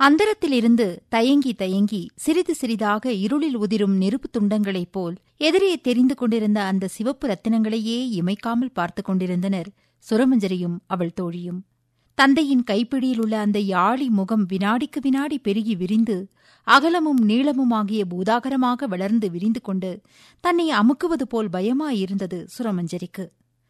அந்தரத்திலிருந்து தயங்கி தயங்கி சிறிது சிறிதாக இருளில் உதிரும் நெருப்புத் துண்டங்களைப் போல் எதிரே தெரிந்து கொண்டிருந்த அந்த சிவப்பு ரத்தினங்களையே இமைக்காமல் பார்த்துக் கொண்டிருந்தனர் சுரமஞ்சரியும் அவள் தோழியும் தந்தையின் கைப்பிடியில் உள்ள அந்த யாழி முகம் வினாடிக்கு வினாடி பெருகி விரிந்து அகலமும் நீளமுமாகிய பூதாகரமாக வளர்ந்து விரிந்து கொண்டு தன்னை அமுக்குவது போல் பயமாயிருந்தது சுரமஞ்சரிக்கு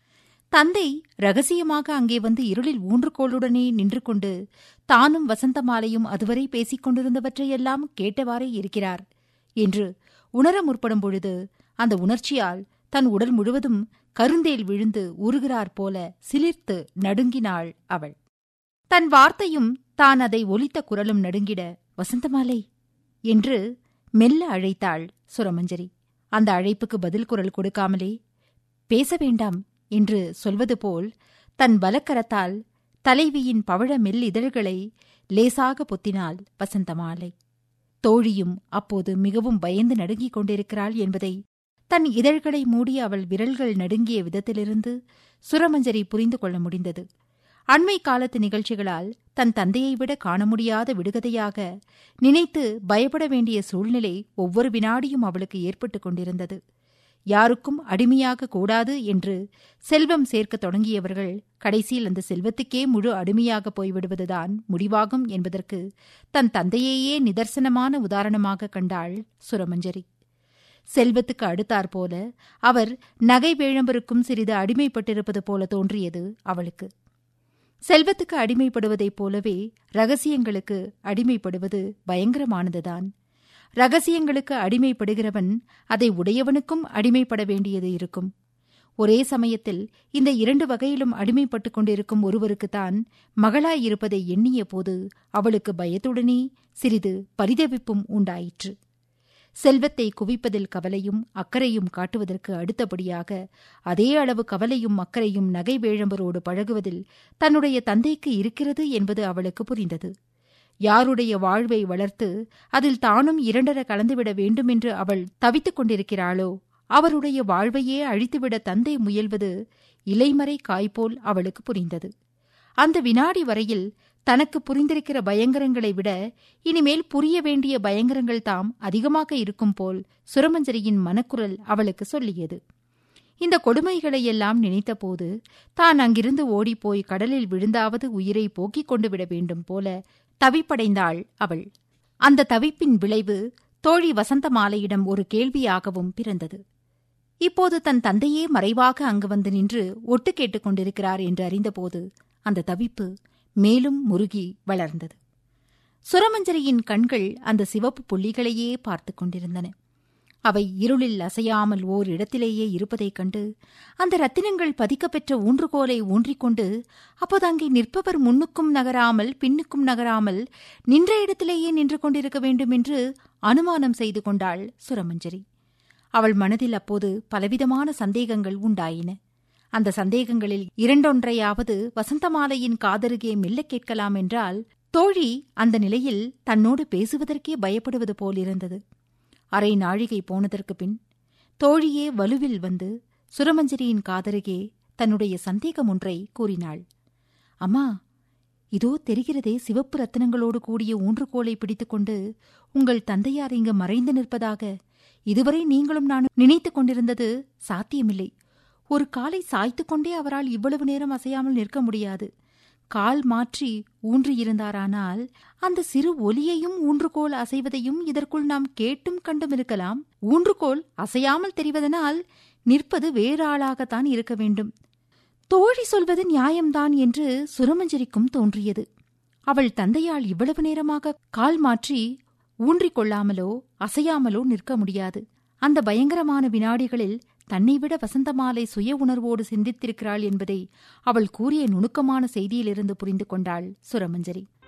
தந்தை ரகசியமாக அங்கே வந்து இருளில் ஊன்றுகோளுடனே நின்று கொண்டு தானும் வசந்தமாலையும் அதுவரை பேசிக் கொண்டிருந்தவற்றையெல்லாம் கேட்டவாறே இருக்கிறார் என்று உணர முற்படும் பொழுது அந்த உணர்ச்சியால் தன் உடல் முழுவதும் கருந்தேல் விழுந்து உருகிறார் போல சிலிர்த்து நடுங்கினாள் அவள் தன் வார்த்தையும் தான் அதை ஒலித்த குரலும் நடுங்கிட வசந்தமாலை என்று மெல்ல அழைத்தாள் சுரமஞ்சரி அந்த அழைப்புக்கு பதில் குரல் கொடுக்காமலே பேச வேண்டாம் என்று சொல்வது போல் தன் பலக்கரத்தால் தலைவியின் பவழ மெல் இதழ்களை லேசாக பொத்தினாள் வசந்தமாலை தோழியும் அப்போது மிகவும் பயந்து நடுங்கிக் கொண்டிருக்கிறாள் என்பதை தன் இதழ்களை மூடி அவள் விரல்கள் நடுங்கிய விதத்திலிருந்து சுரமஞ்சரி புரிந்து கொள்ள முடிந்தது அண்மை காலத்து நிகழ்ச்சிகளால் தன் தந்தையை விட காண முடியாத விடுகதையாக நினைத்து பயப்பட வேண்டிய சூழ்நிலை ஒவ்வொரு வினாடியும் அவளுக்கு ஏற்பட்டுக் கொண்டிருந்தது யாருக்கும் அடிமையாக கூடாது என்று செல்வம் சேர்க்கத் தொடங்கியவர்கள் கடைசியில் அந்த செல்வத்துக்கே முழு அடிமையாக போய்விடுவதுதான் முடிவாகும் என்பதற்கு தன் தந்தையையே நிதர்சனமான உதாரணமாக கண்டாள் சுரமஞ்சரி செல்வத்துக்கு அடுத்தாற்போல அவர் நகை வேழம்பருக்கும் சிறிது அடிமைப்பட்டிருப்பது போல தோன்றியது அவளுக்கு செல்வத்துக்கு அடிமைப்படுவதைப் போலவே ரகசியங்களுக்கு அடிமைப்படுவது பயங்கரமானதுதான் ரகசியங்களுக்கு அடிமைப்படுகிறவன் அதை உடையவனுக்கும் அடிமைப்பட வேண்டியது இருக்கும் ஒரே சமயத்தில் இந்த இரண்டு வகையிலும் அடிமைப்பட்டுக் கொண்டிருக்கும் ஒருவருக்குத்தான் மகளாயிருப்பதை எண்ணிய போது அவளுக்கு பயத்துடனே சிறிது பரிதவிப்பும் உண்டாயிற்று செல்வத்தை குவிப்பதில் கவலையும் அக்கறையும் காட்டுவதற்கு அடுத்தபடியாக அதே அளவு கவலையும் அக்கறையும் நகை வேழம்பரோடு பழகுவதில் தன்னுடைய தந்தைக்கு இருக்கிறது என்பது அவளுக்கு புரிந்தது யாருடைய வாழ்வை வளர்த்து அதில் தானும் இரண்டர கலந்துவிட வேண்டுமென்று அவள் தவித்துக் கொண்டிருக்கிறாளோ அவருடைய வாழ்வையே அழித்துவிட தந்தை முயல்வது இலைமறை காய்போல் அவளுக்கு புரிந்தது அந்த வினாடி வரையில் தனக்கு புரிந்திருக்கிற பயங்கரங்களை விட இனிமேல் புரிய வேண்டிய பயங்கரங்கள் தாம் அதிகமாக இருக்கும் போல் சுரமஞ்சரியின் மனக்குரல் அவளுக்கு சொல்லியது இந்த கொடுமைகளையெல்லாம் நினைத்தபோது தான் அங்கிருந்து ஓடிப்போய் கடலில் விழுந்தாவது உயிரை போக்கிக் கொண்டு விட வேண்டும் போல தவிப்படைந்தாள் அவள் அந்த தவிப்பின் விளைவு தோழி வசந்தமாலையிடம் ஒரு கேள்வியாகவும் பிறந்தது இப்போது தன் தந்தையே மறைவாக அங்கு வந்து நின்று ஒட்டு கேட்டுக் கொண்டிருக்கிறார் என்று அறிந்தபோது அந்த தவிப்பு மேலும் முருகி வளர்ந்தது சுரமஞ்சரியின் கண்கள் அந்த சிவப்பு புள்ளிகளையே பார்த்துக் கொண்டிருந்தன அவை இருளில் அசையாமல் ஓர் இடத்திலேயே இருப்பதைக் கண்டு அந்த ரத்தினங்கள் பதிக்கப்பெற்ற ஊன்றுகோலை ஊன்றிக்கொண்டு அப்போது அங்கே நிற்பவர் முன்னுக்கும் நகராமல் பின்னுக்கும் நகராமல் நின்ற இடத்திலேயே நின்று கொண்டிருக்க வேண்டும் என்று அனுமானம் செய்து கொண்டாள் சுரமஞ்சரி அவள் மனதில் அப்போது பலவிதமான சந்தேகங்கள் உண்டாயின அந்த சந்தேகங்களில் இரண்டொன்றையாவது வசந்தமாலையின் காதருகே மெல்ல கேட்கலாம் என்றால் தோழி அந்த நிலையில் தன்னோடு பேசுவதற்கே பயப்படுவது போலிருந்தது அரை நாழிகை போனதற்கு பின் தோழியே வலுவில் வந்து சுரமஞ்சரியின் காதருகே தன்னுடைய சந்தேகம் ஒன்றை கூறினாள் அம்மா இதோ தெரிகிறதே சிவப்பு ரத்தினங்களோடு கூடிய ஊன்றுகோலை பிடித்துக்கொண்டு உங்கள் தந்தையார் இங்கு மறைந்து நிற்பதாக இதுவரை நீங்களும் நானும் நினைத்துக் கொண்டிருந்தது சாத்தியமில்லை ஒரு காலை சாய்த்துக் கொண்டே அவரால் இவ்வளவு நேரம் அசையாமல் நிற்க முடியாது கால் மாற்றி ஊன்றியிருந்தாரானால் அந்த சிறு ஒலியையும் ஊன்றுகோல் அசைவதையும் இதற்குள் நாம் கேட்டும் கண்டும் இருக்கலாம் ஊன்றுகோல் அசையாமல் தெரிவதனால் நிற்பது வேறு ஆளாகத்தான் இருக்க வேண்டும் தோழி சொல்வது நியாயம்தான் என்று சுரமஞ்சரிக்கும் தோன்றியது அவள் தந்தையால் இவ்வளவு நேரமாக கால் மாற்றி ஊன்றிக் கொள்ளாமலோ அசையாமலோ நிற்க முடியாது அந்த பயங்கரமான வினாடிகளில் தன்னைவிட வசந்தமாலை சுய உணர்வோடு சிந்தித்திருக்கிறாள் என்பதை அவள் கூறிய நுணுக்கமான செய்தியிலிருந்து புரிந்து கொண்டாள் சுரமஞ்சரி